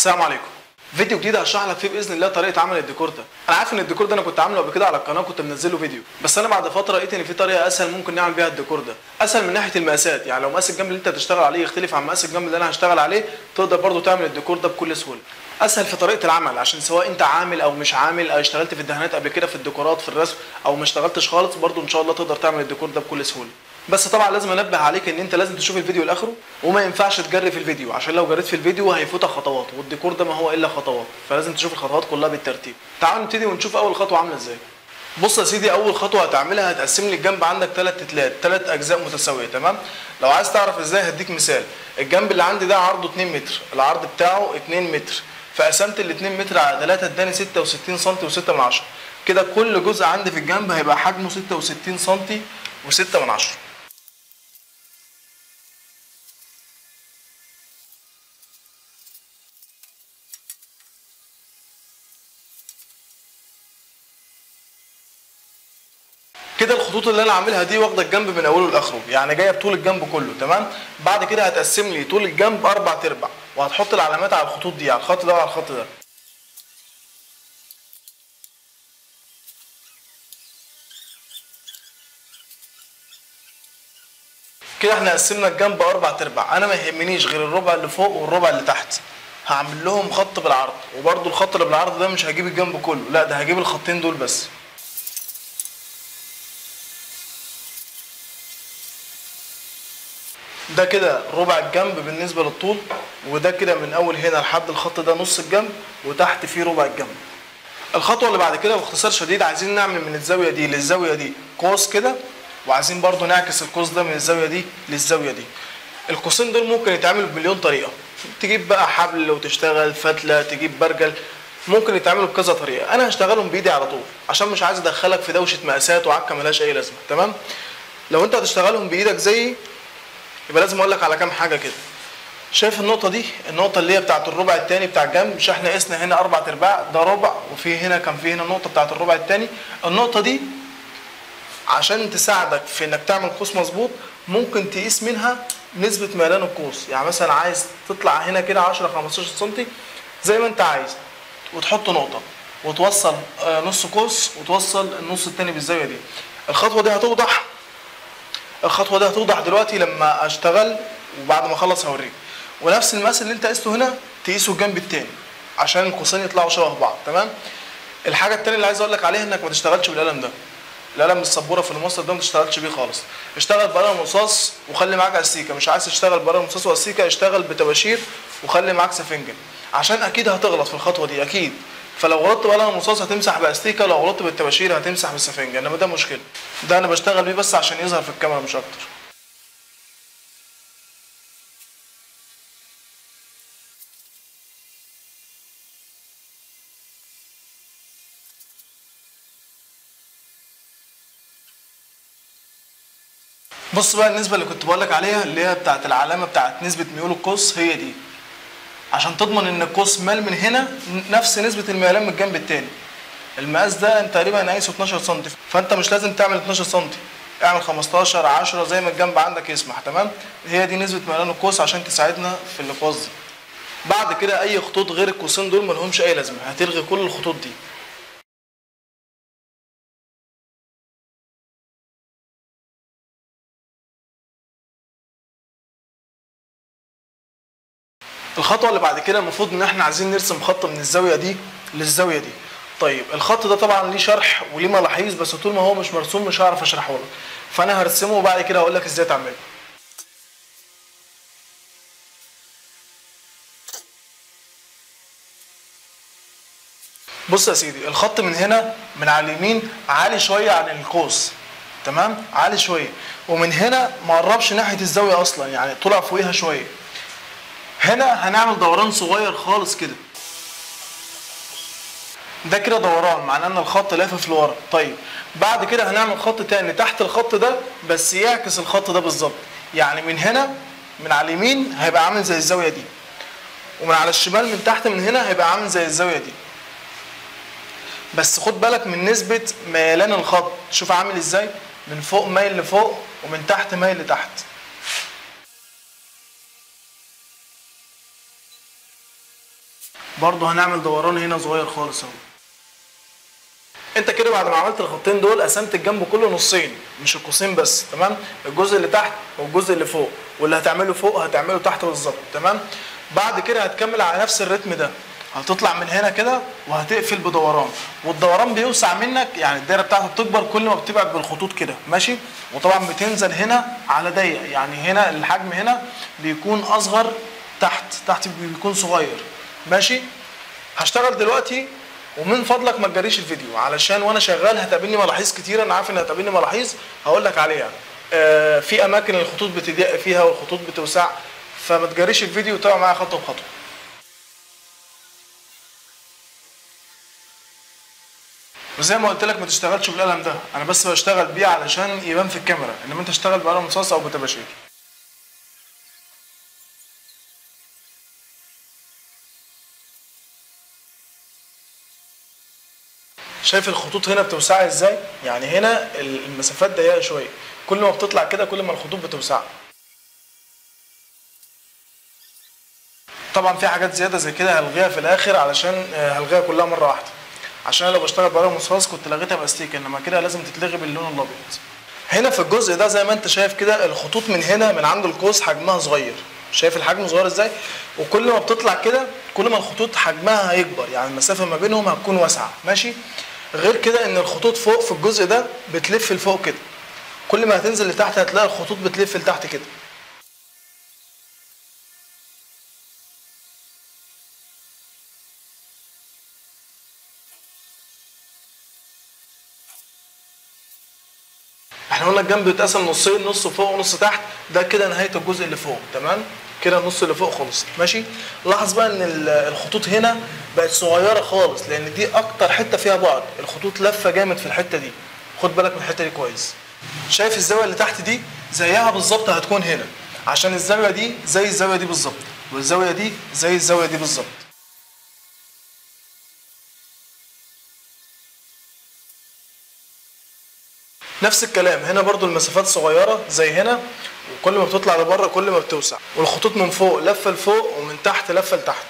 السلام عليكم فيديو جديد هشرح لك فيه باذن الله طريقه عمل الديكور ده انا عارف ان الديكور ده انا كنت عامله قبل كده على القناه كنت منزله فيديو بس انا بعد فتره لقيت ان في طريقه اسهل ممكن نعمل بيها الديكور ده اسهل من ناحيه المقاسات يعني لو مقاس الجنب اللي انت هتشتغل عليه يختلف عن مقاس الجنب اللي انا هشتغل عليه تقدر برضو تعمل الديكور ده بكل سهوله اسهل في طريقه العمل عشان سواء انت عامل او مش عامل او اشتغلت في الدهانات قبل كده في الديكورات في الرسم او ما اشتغلتش خالص برضو ان شاء الله تقدر تعمل الديكور ده بكل سهوله بس طبعا لازم انبه عليك ان انت لازم تشوف الفيديو لاخره وما ينفعش تجري في الفيديو عشان لو جريت في الفيديو هيفوتك خطوات والديكور ده ما هو الا خطوات فلازم تشوف الخطوات كلها بالترتيب تعال نبتدي ونشوف اول خطوه عامله ازاي بص يا سيدي اول خطوه هتعملها هتقسم لي الجنب عندك ثلاث تلات ثلاث اجزاء متساويه تمام لو عايز تعرف ازاي هديك مثال الجنب اللي عندي ده عرضه 2 متر العرض بتاعه 2 متر فقسمت ال 2 متر على 3 اداني 66 سم و6 من 10 كده كل جزء عندي في الجنب هيبقى حجمه 66 سم و6 من 10 كده الخطوط اللي انا عاملها دي واخده الجنب من اوله لاخره يعني جايه بطول الجنب كله تمام بعد كده هتقسم لي طول الجنب اربع تربع وهتحط العلامات على الخطوط دي على الخط ده وعلى الخط ده كده احنا قسمنا الجنب اربع تربع انا ما يهمنيش غير الربع اللي فوق والربع اللي تحت هعمل لهم خط بالعرض وبرده الخط اللي بالعرض ده مش هجيب الجنب كله لا ده هجيب الخطين دول بس ده كده ربع الجنب بالنسبة للطول وده كده من أول هنا لحد الخط ده نص الجنب وتحت فيه ربع الجنب الخطوة اللي بعد كده باختصار شديد عايزين نعمل من الزاوية دي للزاوية دي قوس كده وعايزين برضو نعكس القوس ده من الزاوية دي للزاوية دي القوسين دول ممكن يتعملوا بمليون طريقة تجيب بقى حبل وتشتغل فتلة تجيب برجل ممكن يتعملوا بكذا طريقة أنا هشتغلهم بإيدي على طول عشان مش عايز أدخلك في دوشة مقاسات وعكة ملهاش أي لازمة تمام لو أنت هتشتغلهم بإيدك زيي يبقى لازم اقول لك على كام حاجه كده شايف النقطه دي النقطه اللي هي بتاعه الربع الثاني بتاع الجنب مش احنا قسنا هنا اربع ارباع ده ربع وفي هنا كان في هنا النقطه بتاعه الربع الثاني النقطه دي عشان تساعدك في انك تعمل قوس مظبوط ممكن تقيس منها نسبه ميلان القوس يعني مثلا عايز تطلع هنا كده 10 15 سم زي ما انت عايز وتحط نقطه وتوصل نص قوس وتوصل النص الثاني بالزاويه دي الخطوه دي هتوضح الخطوه دي هتوضح دلوقتي لما اشتغل وبعد ما اخلص هوريك ونفس المقاس اللي انت قسته هنا تقيسه الجنب التاني عشان القوسين يطلعوا شبه بعض تمام الحاجه التانية اللي عايز اقول لك عليها انك ما تشتغلش بالقلم ده القلم السبوره في المصدر ده ما تشتغلش بيه خالص اشتغل بقلم رصاص وخلي معاك استيكه مش عايز تشتغل بقلم رصاص واستيكه اشتغل بتباشير وخلي معاك سفنجه عشان اكيد هتغلط في الخطوه دي اكيد فلو غلطت بقلم رصاص هتمسح باستيكه لو غلطت بالتباشير هتمسح بالسفنجه انما ده مشكله ده انا بشتغل بيه بس عشان يظهر في الكاميرا مش اكتر بص بقى النسبه اللي كنت بقول لك عليها اللي هي بتاعت العلامه بتاعت نسبه ميول القوس هي دي عشان تضمن ان القوس مال من هنا نفس نسبه الميلان من الجنب التاني المقاس ده انت تقريبا قايسه 12 سم فانت مش لازم تعمل 12 سم اعمل 15 10 زي ما الجنب عندك يسمح تمام هي دي نسبه ميلان القوس عشان تساعدنا في الاقواس دي بعد كده اي خطوط غير القوسين دول ملهمش اي لازمه هتلغي كل الخطوط دي الخطوه اللي بعد كده المفروض ان احنا عايزين نرسم خط من الزاويه دي للزاويه دي طيب الخط ده طبعا ليه شرح وليه ملاحظ بس طول ما هو مش مرسوم مش هعرف اشرحه لك فانا هرسمه وبعد كده هقول لك ازاي تعمله بص يا سيدي الخط من هنا من على اليمين عالي شويه عن القوس تمام عالي شويه ومن هنا ما قربش ناحيه الزاويه اصلا يعني طلع فوقيها شويه هنا هنعمل دوران صغير خالص كده ده كده دوران معناه ان الخط لافف لورا طيب بعد كده هنعمل خط تاني تحت الخط ده بس يعكس الخط ده بالظبط يعني من هنا من على اليمين هيبقى عامل زي الزاويه دي ومن على الشمال من تحت من هنا هيبقى عامل زي الزاويه دي بس خد بالك من نسبه ميلان الخط شوف عامل ازاي من فوق مايل لفوق ومن تحت مايل لتحت برضه هنعمل دوران هنا صغير خالص اهو انت كده بعد ما عملت الخطين دول قسمت الجنب كله نصين مش القوسين بس تمام الجزء اللي تحت والجزء اللي فوق واللي هتعمله فوق هتعمله تحت بالظبط تمام بعد كده هتكمل على نفس الريتم ده هتطلع من هنا كده وهتقفل بدوران والدوران بيوسع منك يعني الدايره بتاعتك بتكبر كل ما بتبعد بالخطوط كده ماشي وطبعا بتنزل هنا على ضيق يعني هنا الحجم هنا بيكون اصغر تحت تحت بيكون صغير ماشي هشتغل دلوقتي ومن فضلك ما تجريش الفيديو علشان وانا شغال هتقابلني ملاحظ كتير انا عارف ان هتقابلني ملاحظ هقول لك عليها آه في اماكن الخطوط بتضيق فيها والخطوط بتوسع فما تجريش الفيديو وتابع معايا خطوه بخطوه وزي ما قلت لك ما تشتغلش بالقلم ده انا بس بشتغل بيه علشان يبان في الكاميرا انما انت تشتغل بقلم رصاص او بتباشير شايف الخطوط هنا بتوسع ازاي يعني هنا المسافات ضيقه شويه كل ما بتطلع كده كل ما الخطوط بتوسع طبعا في حاجات زياده زي كده هلغيها في الاخر علشان هلغيها كلها مره واحده عشان لو بشتغل بقلم رصاص كنت لغيتها باستيك انما كده لازم تتلغي باللون الابيض هنا في الجزء ده زي ما انت شايف كده الخطوط من هنا من عند القوس حجمها صغير شايف الحجم صغير ازاي وكل ما بتطلع كده كل ما الخطوط حجمها هيكبر يعني المسافه ما بينهم هتكون واسعه ماشي غير كده ان الخطوط فوق في الجزء ده بتلف لفوق كده كل ما هتنزل لتحت هتلاقي الخطوط بتلف لتحت كده احنا قلنا الجنب بيتقسم نصين نص فوق ونص تحت ده كده نهايه الجزء اللي فوق تمام كده النص اللي فوق خلص ماشي لاحظ بقى ان الخطوط هنا بقت صغيره خالص لان دي اكتر حته فيها بعد الخطوط لفه جامد في الحته دي خد بالك من الحته دي كويس شايف الزاويه اللي تحت دي زيها بالظبط هتكون هنا عشان الزاويه دي زي الزاويه دي بالظبط والزاويه دي زي الزاويه دي بالظبط نفس الكلام هنا برضو المسافات صغيرة زي هنا وكل ما بتطلع لبره كل ما بتوسع والخطوط من فوق لفة لفوق ومن تحت لفة لتحت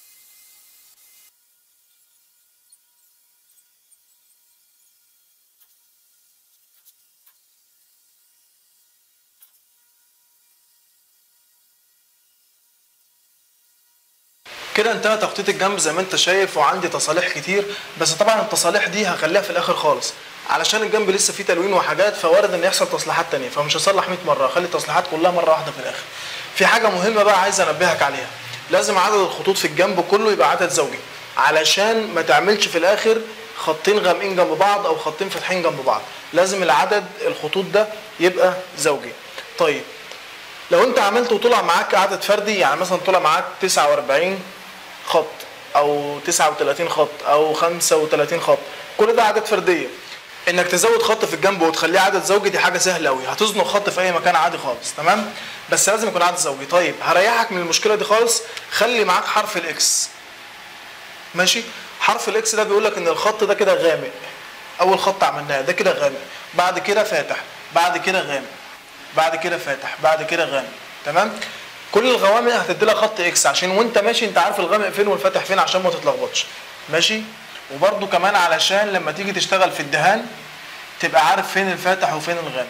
كده انتهى تخطيط الجنب زي ما انت شايف وعندي تصاليح كتير بس طبعا التصاليح دي هخليها في الاخر خالص علشان الجنب لسه فيه تلوين وحاجات فوارد ان يحصل تصليحات تانية فمش هصلح 100 مره هخلي التصليحات كلها مره واحده في الاخر في حاجه مهمه بقى عايز انبهك عليها لازم عدد الخطوط في الجنب كله يبقى عدد زوجي علشان ما تعملش في الاخر خطين غامقين جنب بعض او خطين فاتحين جنب بعض لازم العدد الخطوط ده يبقى زوجي طيب لو انت عملت وطلع معاك عدد فردي يعني مثلا طلع معاك 49 خط او 39 خط او 35 خط كل ده عدد فرديه انك تزود خط في الجنب وتخليه عدد زوجي دي حاجه سهله قوي هتزنق خط في اي مكان عادي خالص تمام بس لازم يكون عدد زوجي طيب هريحك من المشكله دي خالص خلي معاك حرف الاكس ماشي حرف الاكس ده بيقول لك ان الخط ده كده غامق اول خط عملناه ده كده غامق بعد كده فاتح بعد كده غامق بعد كده فاتح بعد كده غامق تمام كل الغوامق هتدي لها خط اكس عشان وانت ماشي انت عارف الغامق فين والفاتح فين عشان ما تتلخبطش ماشي وبرده كمان علشان لما تيجي تشتغل في الدهان تبقى عارف فين الفاتح وفين الغامق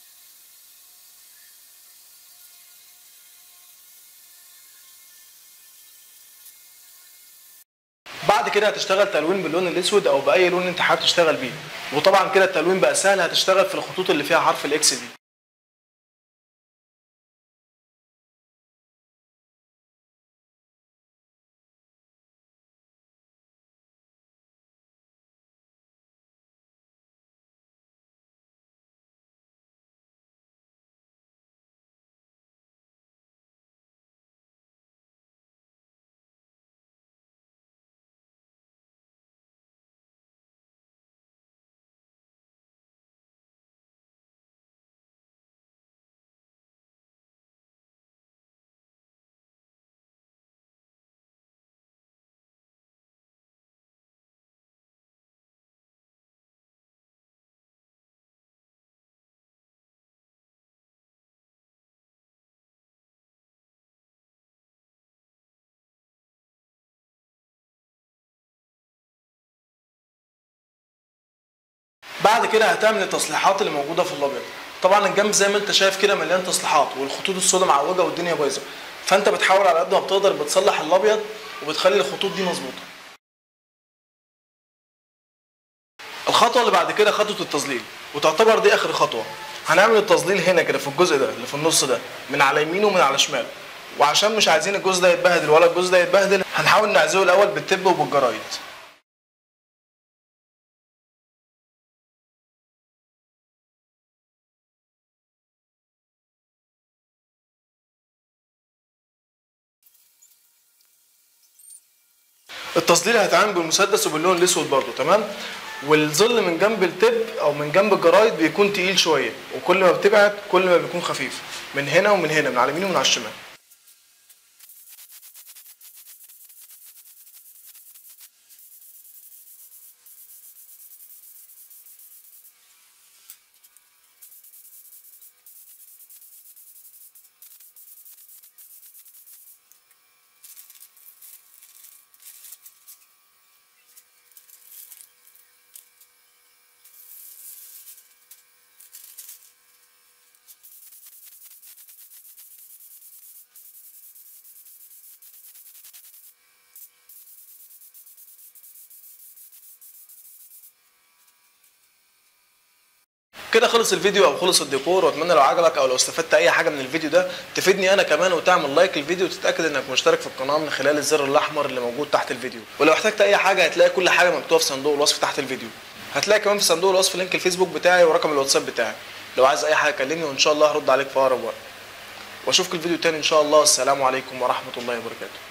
بعد كده هتشتغل تلوين باللون الاسود او باي لون انت حابب تشتغل بيه وطبعا كده التلوين بقى سهل هتشتغل في الخطوط اللي فيها حرف الاكس دي بعد كده هتعمل التصليحات اللي موجوده في الابيض طبعا الجنب زي ما انت شايف كده مليان تصليحات والخطوط السوداء معوجه والدنيا بايظه فانت بتحاول على قد ما بتقدر بتصلح الابيض وبتخلي الخطوط دي مظبوطه الخطوه اللي بعد كده خطوه التظليل وتعتبر دي اخر خطوه هنعمل التظليل هنا كده في الجزء ده اللي في النص ده من على يمينه ومن على شماله وعشان مش عايزين الجزء ده يتبهدل ولا الجزء ده يتبهدل هنحاول نعزله الاول بالتب وبالجرايد التظليل هيتعمل بالمسدس وباللون الاسود برضو تمام والظل من جنب التب او من جنب الجرايد بيكون تقيل شويه وكل ما بتبعد كل ما بيكون خفيف من هنا ومن هنا من على اليمين ومن على الشمال كده خلص الفيديو او خلص الديكور واتمنى لو عجبك او لو استفدت اي حاجه من الفيديو ده تفيدني انا كمان وتعمل لايك للفيديو وتتاكد انك مشترك في القناه من خلال الزر الاحمر اللي موجود تحت الفيديو ولو احتجت اي حاجه هتلاقي كل حاجه مكتوبه في صندوق الوصف تحت الفيديو هتلاقي كمان في صندوق الوصف لينك الفيسبوك بتاعي ورقم الواتساب بتاعي لو عايز اي حاجه كلمني وان شاء الله هرد عليك في اقرب وقت واشوفك الفيديو تاني ان شاء الله والسلام عليكم ورحمه الله وبركاته